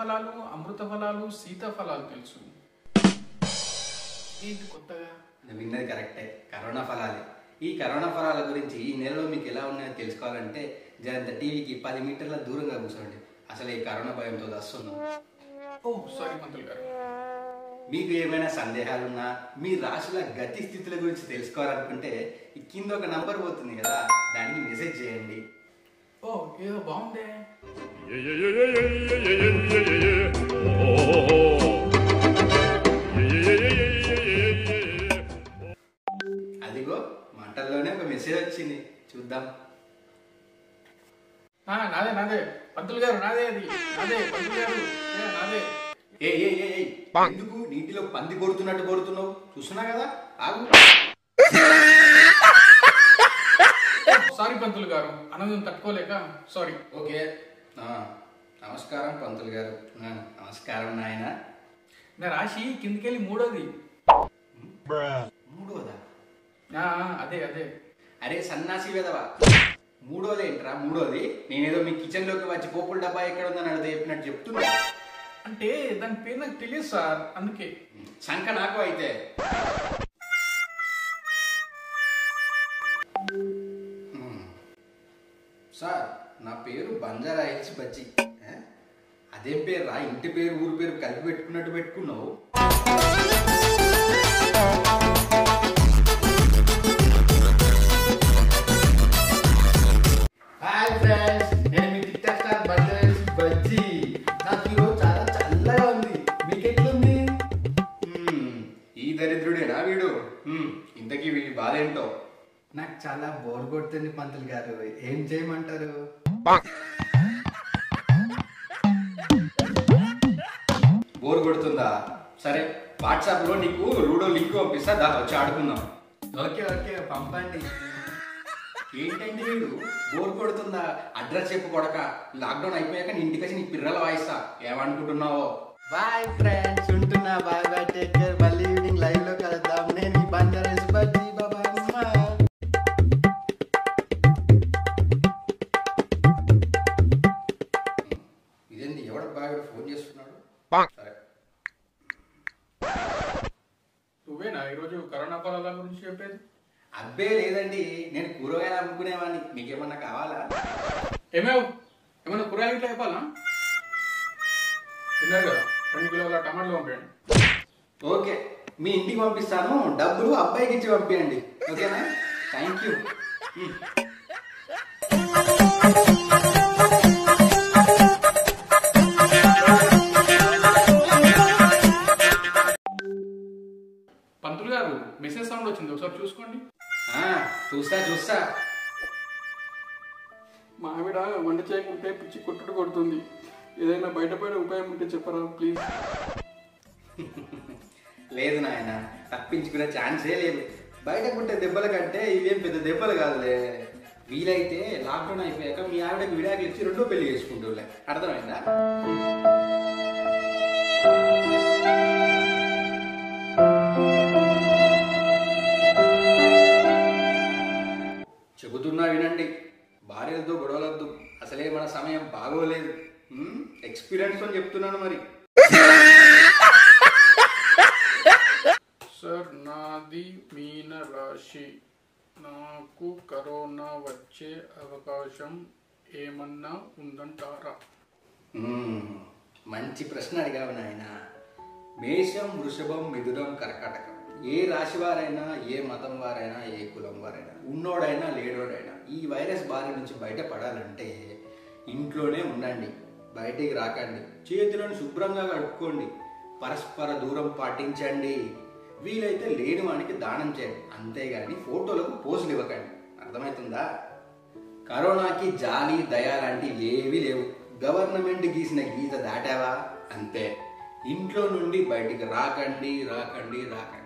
ఫలాలు అమృత ఫలాలు సీత ఫలాలు తెలుసు ఏంటి కొత్తగా నువ్వు విన్నది కరెక్టే కరోనా ఫలాలే ఈ కరోనా ఫలాల గురించి ఈ నెలలో మీకు ఎలా ఉన్నాయో తెలుసుకోవాలంటే జరంత టీవీకి పది మీటర్ల దూరంగా కూర్చోండి అసలు ఈ కరోనా భయంతో వస్తున్నాం ఓ సారీ పంతులు గారు మీకు ఏమైనా సందేహాలున్నా మీ రాశుల గతి స్థితుల గురించి తెలుసుకోవాలనుకుంటే ఈ కింద ఒక నంబర్ పోతుంది కదా దానికి మెసేజ్ చేయండి ఓ ఏదో బాగుందే అదిగో మాటల్లోనే ఒక మెసేజ్ వచ్చింది చూద్దాం ఆ, నాదే నాదే పంతులు గారు నాదే అది నాదే పంతులు గారు ఏ, నాదే ఏ ఏ ఏ ఏ, ఎందుకు నీటిలో పంది కొడుతున్నట్టు కొడుతున్నావు చూస్తున్నా కదా ఆగు సారీ పంతులు గారు ఆనందం తట్టుకోలేక సారీ ఓకే ఆ, నమస్కారం పంతులు గారు ఆ, నమస్కారం నాయన నా రాశి కిందికెళ్ళి మూడోది మూడోదా ఆ, అదే అదే అరే సన్నాసి వెదవా మూడోది ఏంట్రా మూడోది నేనేదో మీ కిచెన్ లోకి వచ్చి పోపుల డబ్బా ఎక్కడ ఉందని అడిగితే చెప్పినట్టు చెప్తున్నా అంటే దాని పేరు నాకు తెలియదు సార్ అందుకే శంక నాకు అయితే హ్మ్. సార్ నా పేరు బంజారా హిల్స్ బజ్జి ఏ? అదేం పేరు రా ఇంటి పేరు ఊరి పేరు కలిపి పెట్టుకున్నట్టు పెట్టుకున్నావు హాయ్ ఫ్రెండ్స్ నేను మీ tik tok star Banjara hills Bajji నాకు ఈరోజు చాలా చల్లగా ఉంది మీకు ఎట్లుంది హ్మ్, ఈ దరిద్రుడేనా వీడు హ్మ్, ఇంతకీ వీడి బాధ ఏంటో నాకు చాలా బోర్ కొడుతుంది పంతులు గారు ఏం చేయమంటారు బోర్ కొడుతుందా సరే వాట్సాప్ లో నీకు లూడో లింక్ పంపిస్తా దా వచ్చి ఆడుకుందాం ఓకే ఓకే పంపండి ఏంటండి వీడు బోర్ కొడుతుందా అడ్రస్ చెప్పు కొడక లాక్డౌన్ అయిపోయాక నీ ఇంటికి వచ్చి నీ పిర్రల వాయిస్తా ఏమనుకుంటున్నావో బాయ్ ఫ్రెండ్స్ ఉంటున్నా బాయ్ బాయ్ టేక్ కేర్ మళ్ళీ ఈవినింగ్ లైవ్ లో కలుద్దాం నేను ఈ బంజారా బజ్జీ బాబాయ్ ఇదేంటి ఎవడ బాగా ఫోన్ చేస్తున్నాడు సరే నువ్వేనా ఈరోజు కరోనా ఫలాల గురించి చెప్పేది అబ్బే లేదండి నేను కూరగాయలు అమ్ముకునేవాడిని మీకేమన్నా కావాలా ఏమేవ్ ఏమైనా కూరగాయలు ఇట్లా అయిపోవాలా తిన్నారు కదా రెండు కిలోల టమాటాలు పంపేయండి ఓకే మీ ఇంటికి పంపిస్తాను డబ్బులు అబ్బాయికి ఇచ్చి పంపించండి ఓకేనా థ్యాంక్ యూ పంతులు గారు మెసేజ్ సౌండ్ వచ్చింది ఒకసారి చూసుకోండి చూస్తా చూస్తా మా ఆవిడ వంట చేయకుంటే పిచ్చి కొట్టుడు కొడుతుంది ఏదైనా బయటపడే ఉపాయం ఉంటే చెప్పరా ప్లీజ్ లేదు నాయన తప్పించుకునే ఛాన్సే లేదు బయట పుట్టే దెబ్బల కంటే ఇవేం పెద్ద దెబ్బలు కాదులే వీలైతే లాక్డౌన్ అయిపోయాక మీ ఆవిడకి విడాకులు ఇచ్చి రెండో పెళ్లి చేసుకుంటూలే అర్థమైందా చెబుతున్నా వినండి భార్యలతో గొడవలొద్దు అసలే మన సమయం బాగోలేదు ఎక్స్పీరియన్స్ తో చెప్తున్నాను మరి సార్ నాది మీన రాశి నాకు కరోనా వచ్చే అవకాశం ఏమన్నా ఉందంటారా మ్మ్. మంచి ప్రశ్న అడిగావు నాయన మేషం వృషభం మిథునం కర్కాటకం ఏ రాశి వారైనా ఏ మతం వారైనా ఏ కులం వారైనా ఉన్నోడైనా లేడోడైనా ఈ వైరస్ బారి నుంచి బయటపడాలంటే ఇంట్లోనే ఉండండి బయటికి రాకండి చేతులను శుభ్రంగా కడుక్కోండి పరస్పర దూరం పాటించండి వీలైతే లేని వానికి దానం చేయండి అంతేగాని ఫోటోలకు పోజులు ఇవ్వకండి అర్థమవుతుందా కరోనాకి జాలి దయ లాంటివి ఏవీ లేవు గవర్నమెంట్ గీసిన గీత దాటావా అంతే ఇంట్లో నుండి బయటికి రాకండి రాకండి రాకండి